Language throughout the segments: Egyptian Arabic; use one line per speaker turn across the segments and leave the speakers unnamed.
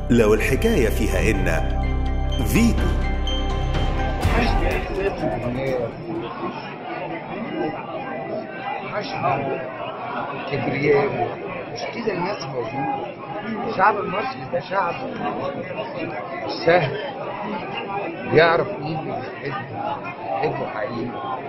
لو الحكاية فيها إن فيتو
وحشني احساس الناس وحشني كبرياء مش كده الناس موجوده الشعب المصري ده شعب مش سهل يعرف مين اللي بيحبه بيحبه حقيقي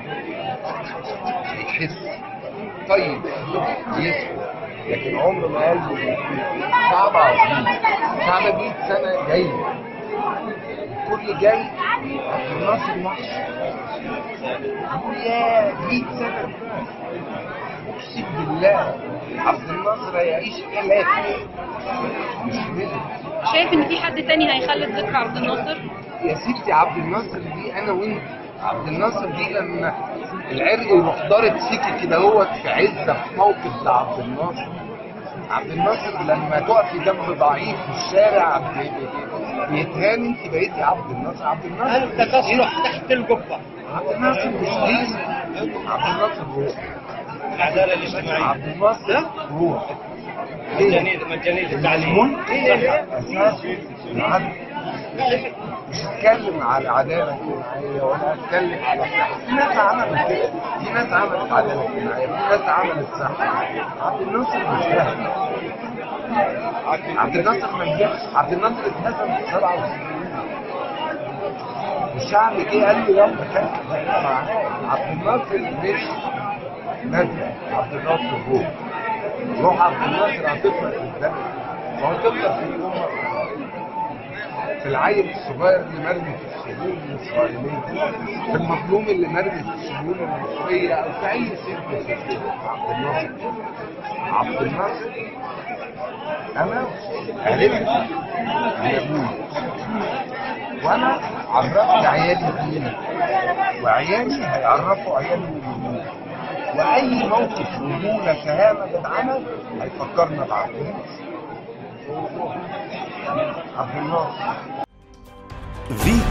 بيحس طيب يسكت لكن عمر ما قلبه بيكون شعب عظيم شعب 100 سنه جاي كل جاي عبد الناصر محشي يقول يا 100 سنه اقسم بالله عبد الناصر هيعيش الاف مش ملك
شايف ان في حد تاني هيخلد ذكر عبد الناصر
يا ستي عبد الناصر دي انا وانت عبد الناصر دي لما العرق يروح ضارب فيكي كده هوت في عزه في موقف لعبد الناصر عبد الناصر لما تقفي جنب ضعيف في الشارع بي- بي- بيتهان انت بقيتي عبد الناصر عبد الناصر
انت تصلح تحت القبه
عبد الناصر مش دين عبد الناصر روح
العداله الاجتماعيه
عبد الناصر روح ليه؟
مجانيه مجانيه التعليم
الملك اساسه العدل مش هتكلم على عداله اجتماعيه ولا هتكلم على صحه في ناس عملت كده في ناس عملت عداله اجتماعيه في ناس عملت صحه عبد الناصر مش ده عبد الناصر ما نجحش عبد الناصر اتهزم في 67 الشعب جه قال له يلا كان معاه عبد الناصر مش نزل عبد الناصر هو روح عبد الناصر هتطلع في الدم ما هو تطلع في الأمة في العيل الصغير اللي مرمي في السجون الإسرائيلية في المظلوم اللي مرمي في السجون المصرية أو في أي سجن في الدنيا عبد الناصر عبد الناصر أنا عرفت يقول وأنا عرفت عيالي ديني وعيالي هيعرفوا عيالهم ديني واي موقف رجوله شهامه اتعمل هيفكرنا بعبد الناصر عبد الناصر
فيتو